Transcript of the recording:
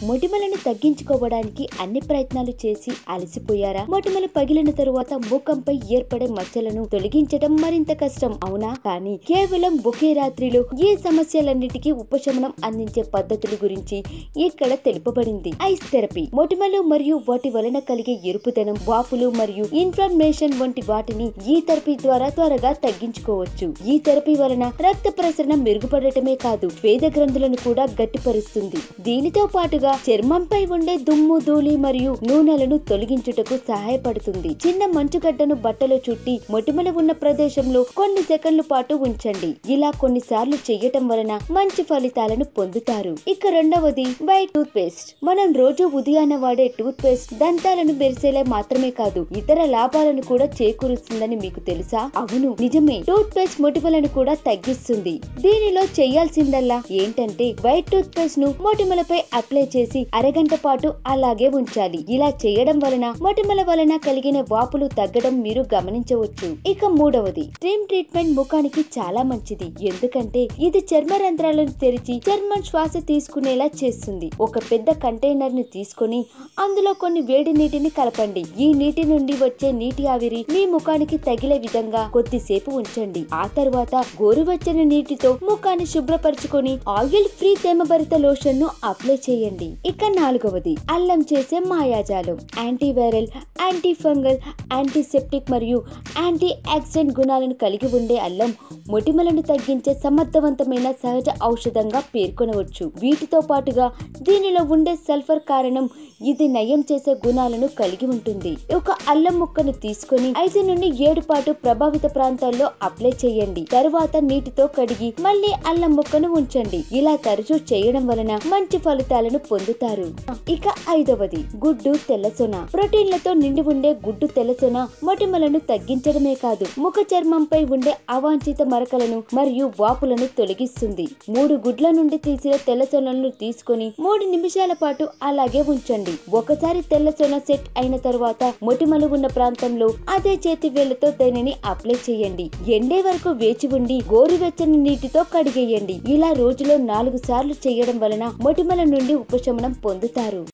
మొటిమలను తగ్గించుకోవడానికి అన్ని ప్రయత్నాలు చేసి అలసిపోయారా మొటిమలు పగిలిన తరువాత ముఖంపై ఏర్పడే మచ్చలను తొలగించడం మరింత కష్టం అవునా కానీ కేవలం ఒకే రాత్రిలో ఈ సమస్యలన్నిటికీ ఉపశమనం అందించే పద్ధతుల గురించి ఇక్కడ తెలుపబడింది ఐస్ థెరపీ మొటిమలు మరియు వాటి వలన కలిగే ఎరుపుదనం వాపులు మరియు ఇన్ఫ్లమేషన్ వంటి వాటిని ఈ థెరపీ ద్వారా త్వరగా తగ్గించుకోవచ్చు ఈ థెరపీ వలన రక్త ప్రసరణ మెరుగుపడటమే కాదు స్వేద గ్రంథులను కూడా గట్టిపరుస్తుంది దీనితో పాటుగా చర్మంపై ఉండే దుమ్ము ధూళి మరియు నూనెలను తొలగించుటకు సహాయపడుతుంది చిన్న మంచుగడ్డను బట్టలో చుట్టి మొటిమలు ఉన్న ప్రదేశంలో కొన్ని సెకండ్ల పాటు ఉంచండి ఇలా కొన్నిసార్లు చెయ్యటం వలన మంచి ఫలితాలను పొందుతారు ఇక రెండవది వైట్ టూత్ పేస్ట్ మనం రోజు ఉదయాన్న వాడే టూత్ పేస్ట్ దంతాలను మెరిసేలా మాత్రమే కాదు ఇతర లాభాలను కూడా చేకూరుస్తుందని మీకు తెలుసా అవును నిజమే టూత్ పేస్ట్ మొటిమలను కూడా తగ్గిస్తుంది దీనిలో చేయాల్సిందల్లా ఏంటంటే వైట్ టూత్ పేస్ట్ ను మొటిమలపై అప్లై చేసి అరగంట పాటు అలాగే ఉంచాలి ఇలా చేయడం వలన మొటిమల వలన కలిగిన వాపులు తగ్గడం మీరు గమనించవచ్చు ఇక మూడవది స్ట్రీమ్ ట్రీట్మెంట్ ముఖానికి చాలా మంచిది ఎందుకంటే ఇది చర్మ రంధ్రాలను తెరిచి చర్మం శ్వాస తీసుకునేలా చేస్తుంది ఒక పెద్ద కంటైనర్ ని తీసుకొని అందులో కొన్ని వేడి నీటిని కలపండి ఈ నీటి నుండి వచ్చే నీటి ఆవిరి మీ ముఖానికి తగిలే విధంగా కొద్దిసేపు ఉంచండి ఆ తర్వాత గోరువెచ్చని నీటితో ముఖాన్ని శుభ్రపరచుకొని ఆయిల్ ఫ్రీ తేమభరిత లోషన్ ను అప్లై చేయండి ఇక నాలుగవది అల్లం చేసే మాయాజాలం యాంటీవైరల్ యాంటీ ఫంగల్ యాంటీసెప్టిక్ మరియు యాంటీ ఆక్సిడెంట్ గుణాలను కలిగి ఉండే అల్లం మొటిమలను తగ్గించే సమర్థవంతమైన సహజ ఔషధంగా పేర్కొనవచ్చు వీటితో పాటుగా దీనిలో ఉండే సల్ఫర్ కారణం ఇది నయం చేసే గుణాలను కలిగి ఉంటుంది ఒక అల్లం ముక్కను తీసుకొని ఐదు నుండి ఏడు పాటు ప్రభావిత ప్రాంతాల్లో అప్లై చేయండి తరువాత నీటితో కడిగి మళ్ళీ అల్లం ముక్కను ఉంచండి ఇలా తరచూ చేయడం వలన మంచి ఫలితాలను పొందుతారు ఇక ఐదవది గుడ్డు తెల్లసొన ప్రోటీన్లతో నిండి ఉండే గుడ్డు తెల్లసొన మొటిమలను తగ్గించడమే కాదు ముఖ చర్మంపై ఉండే అవాంఛిత మరకలను మరియు వాపులను తొలగిస్తుంది మూడు గుడ్ల నుండి తీసిన తెల్లసొనలను తీసుకొని మూడు నిమిషాల పాటు అలాగే ఉంచండి ఒకసారి తెల్లసొన సెట్ అయిన తర్వాత మొటిమలు ఉన్న ప్రాంతంలో అదే చేతి వేళ్లతో దానిని అప్లై చేయండి ఎండే వరకు వేచి ఉండి గోరువెచ్చని నీటితో కడిగేయండి ఇలా రోజులో నాలుగు సార్లు చేయడం వలన మొటిమల నుండి ఉపశమనం పొందుతారు